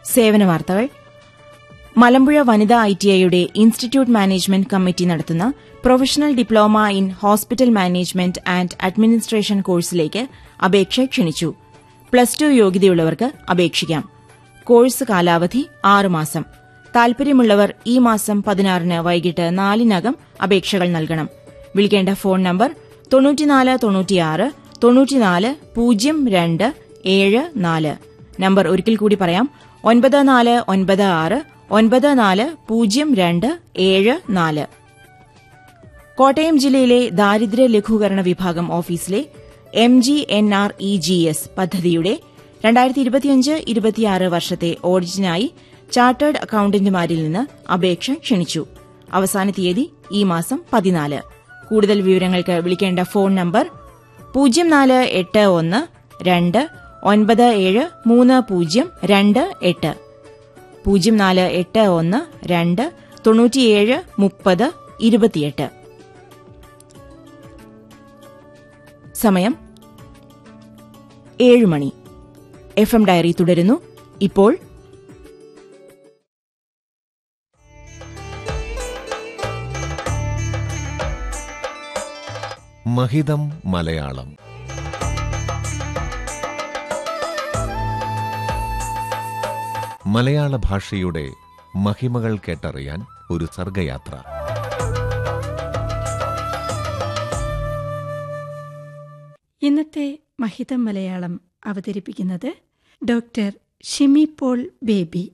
സേവന വാർത്തകൾ മലമ്പുഴ വനിതാ ഐടിഐയുടെ ഇൻസ്റ്റിറ്റ്യൂട്ട് മാനേജ്മെന്റ് കമ്മിറ്റി നടത്തുന്ന professional diploma in hospital management and administration കോഴ്സിലേക്ക് അപേക്ഷ ക്ഷണിച്ചു പ്ലസ് ടു യോഗ്യതയുള്ളവർക്ക് അപേക്ഷിക്കാം കോഴ്സ് കാലാവധി ആറുമാസം താൽപര്യമുള്ളവർ ഈ മാസം പതിനാറിന് വൈകിട്ട് നാലിനകം അപേക്ഷകൾ നൽകണം വിളിക്കേണ്ട ഫോൺ നമ്പർ തൊണ്ണൂറ്റിനാല് തൊണ്ണൂറ്റിയാറ് തൊണ്ണൂറ്റിനാല് പൂജ്യം രണ്ട് ഏഴ് നാല് നമ്പർ ഒരിക്കൽ കൂടി പറയാം ഒൻപത് നാല് ഒൻപത് ആറ് ഒൻപത് നാല് പൂജ്യം രണ്ട് ഏഴ് നാല് കോട്ടയം ജില്ലയിലെ ദാരിദ്ര്യ ലഘൂകരണ വിഭാഗം ഓഫീസിലെ M G N R E G S പദ്ധതിയുടെ രണ്ടായിരത്തി ഇരുപത്തിയഞ്ച് ഇരുപത്തിയാറ് വർഷത്തെ ഓഡിറ്റിനായി ചാർട്ടേഡ് അക്കൌണ്ടന്റുമാരിൽ നിന്ന് അപേക്ഷ ക്ഷണിച്ചു അവസാന തീയതി ഈ മാസം പതിനാല് കൂടുതൽ വിവരങ്ങൾക്ക് വിളിക്കേണ്ട ഫോൺ നമ്പർ പൂജ്യം നാല് എട്ട് ഒന്ന് രണ്ട് ഒൻപത് ഏഴ് മൂന്ന് പൂജ്യം രണ്ട് എട്ട് പൂജ്യം നാല് എട്ട് ഒന്ന് രണ്ട് തൊണ്ണൂറ്റിയേഴ് മുപ്പത് ഇരുപത്തിയെട്ട് സമയം ഏഴ് മണി എഫ് എം ഡയറി തുടരുന്നു ഇപ്പോൾ മഹിതം മലയാളം മലയാള ഭാഷയുടെ മഹിമകൾ കേട്ടറിയാൻ ഒരു സർഗയാത്ര ഇന്നത്തെ മഹിതം മലയാളം അവതരിപ്പിക്കുന്നത് ഡോക്ടർ ഷിമി പോൾ ബേബി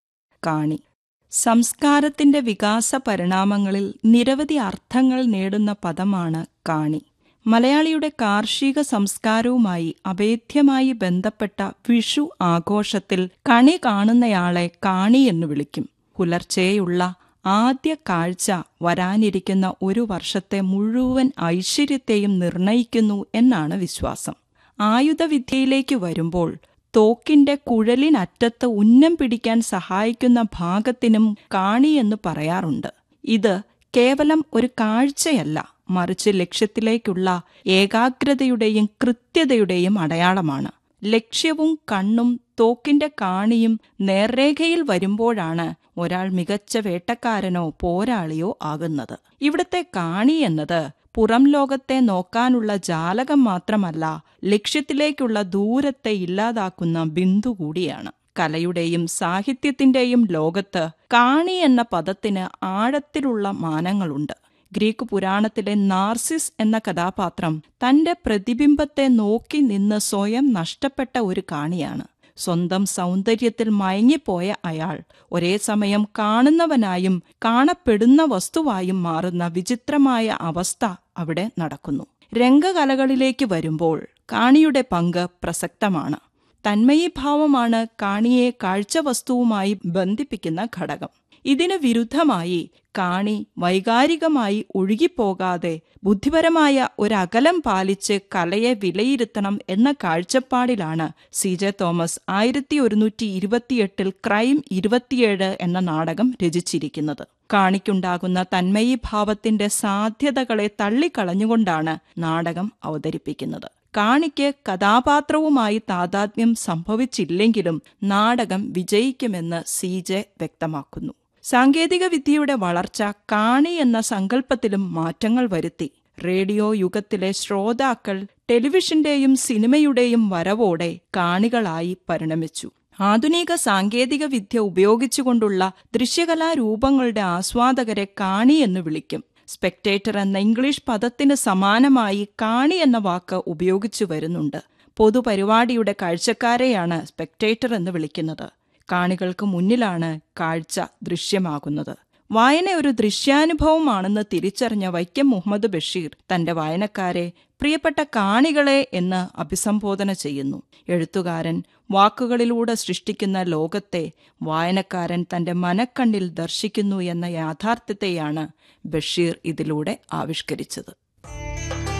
കാണി സംസ്കാരത്തിന്റെ വികാസ പരിണാമങ്ങളിൽ നിരവധി അർത്ഥങ്ങൾ നേടുന്ന പദമാണ് കാണി മലയാളിയുടെ കാർഷിക സംസ്കാരവുമായി അഭേദ്യമായി ബന്ധപ്പെട്ട വിഷു ആഘോഷത്തിൽ കണി കാണുന്നയാളെ കാണി എന്ന് വിളിക്കും പുലർച്ചെയുള്ള ആദ്യ കാഴ്ച വരാനിരിക്കുന്ന ഒരു വർഷത്തെ മുഴുവൻ ഐശ്വര്യത്തെയും നിർണയിക്കുന്നു എന്നാണ് വിശ്വാസം ആയുധവിദ്യയിലേക്ക് വരുമ്പോൾ തോക്കിന്റെ കുഴലിനറ്റത്ത് ഉന്നം പിടിക്കാൻ സഹായിക്കുന്ന ഭാഗത്തിനും കാണി എന്ന് പറയാറുണ്ട് ഇത് കേവലം ഒരു കാഴ്ചയല്ല മറിച്ച് ലക്ഷ്യത്തിലേക്കുള്ള ഏകാഗ്രതയുടെയും കൃത്യതയുടെയും അടയാളമാണ് ലക്ഷ്യവും കണ്ണും തോക്കിന്റെ കാണിയും നേർരേഖയിൽ വരുമ്പോഴാണ് ഒരാൾ മികച്ച വേട്ടക്കാരനോ പോരാളിയോ ആകുന്നത് ഇവിടത്തെ കാണി എന്നത് പുറം ലോകത്തെ നോക്കാനുള്ള ജാലകം മാത്രമല്ല ലക്ഷ്യത്തിലേക്കുള്ള ദൂരത്തെ ഇല്ലാതാക്കുന്ന ബിന്ദു കൂടിയാണ് കലയുടെയും സാഹിത്യത്തിന്റെയും ലോകത്ത് കാണി എന്ന പദത്തിന് ആഴത്തിലുള്ള മാനങ്ങളുണ്ട് ഗ്രീക്ക് പുരാണത്തിലെ നാർസിസ് എന്ന കഥാപാത്രം തന്റെ പ്രതിബിംബത്തെ നോക്കി നിന്ന് സ്വയം നഷ്ടപ്പെട്ട ഒരു കാണിയാണ് സ്വന്തം സൗന്ദര്യത്തിൽ മയങ്ങിപ്പോയ അയാൾ ഒരേ സമയം കാണുന്നവനായും കാണപ്പെടുന്ന വസ്തുവായും മാറുന്ന വിചിത്രമായ അവസ്ഥ അവിടെ നടക്കുന്നു രംഗകലകളിലേക്ക് വരുമ്പോൾ കാണിയുടെ പങ്ക് പ്രസക്തമാണ് തന്മയീഭാവമാണ് കാണിയെ കാഴ്ചവസ്തുവുമായി ബന്ധിപ്പിക്കുന്ന ഘടകം ഇതിന് വിരുദ്ധമായി കാണി വൈകാരികമായി ഒഴുകിപ്പോകാതെ ബുദ്ധിപരമായ ഒരകലം പാലിച്ച് കലയെ വിലയിരുത്തണം എന്ന കാഴ്ചപ്പാടിലാണ് സി ജെ തോമസ് ആയിരത്തി ഒരുന്നൂറ്റി ഇരുപത്തിയെട്ടിൽ ക്രൈം ഇരുപത്തിയേഴ് എന്ന നാടകം രചിച്ചിരിക്കുന്നത് കാണിക്കുണ്ടാകുന്ന തന്മയീഭാവത്തിന്റെ സാധ്യതകളെ തള്ളിക്കളഞ്ഞുകൊണ്ടാണ് നാടകം അവതരിപ്പിക്കുന്നത് കാണിക്ക് കഥാപാത്രവുമായി താതാത്മ്യം സംഭവിച്ചില്ലെങ്കിലും നാടകം വിജയിക്കുമെന്ന് സി ജെ വ്യക്തമാക്കുന്നു സാങ്കേതിക വിദ്യയുടെ വളർച്ച കാണി എന്ന സങ്കല്പത്തിലും മാറ്റങ്ങൾ വരുത്തി റേഡിയോ യുഗത്തിലെ ശ്രോതാക്കൾ ടെലിവിഷന്റെയും സിനിമയുടെയും വരവോടെ കാണികളായി പരിണമിച്ചു ആധുനിക സാങ്കേതിക വിദ്യ ഉപയോഗിച്ചുകൊണ്ടുള്ള ദൃശ്യകലാരൂപങ്ങളുടെ ആസ്വാദകരെ കാണി എന്ന് വിളിക്കും സ്പെക്ടേറ്റർ എന്ന ഇംഗ്ലീഷ് പദത്തിന് സമാനമായി കാണി എന്ന വാക്ക് ഉപയോഗിച്ചു വരുന്നുണ്ട് പൊതുപരിപാടിയുടെ കാഴ്ചക്കാരെയാണ് സ്പെക്ടേറ്റർ എന്ന് വിളിക്കുന്നത് കാണികൾക്ക് മുന്നിലാണ് കാഴ്ച ദൃശ്യമാകുന്നത് വായന ഒരു ദൃശ്യാനുഭവമാണെന്ന് തിരിച്ചറിഞ്ഞ വൈക്കം മുഹമ്മദ് ബഷീർ തന്റെ വായനക്കാരെ പ്രിയപ്പെട്ട കാണികളെ എന്ന് അഭിസംബോധന ചെയ്യുന്നു എഴുത്തുകാരൻ വാക്കുകളിലൂടെ സൃഷ്ടിക്കുന്ന ലോകത്തെ വായനക്കാരൻ തന്റെ മനക്കണ്ണിൽ ദർശിക്കുന്നു എന്ന യാഥാർത്ഥ്യത്തെയാണ് ബഷീർ ഇതിലൂടെ ആവിഷ്കരിച്ചത്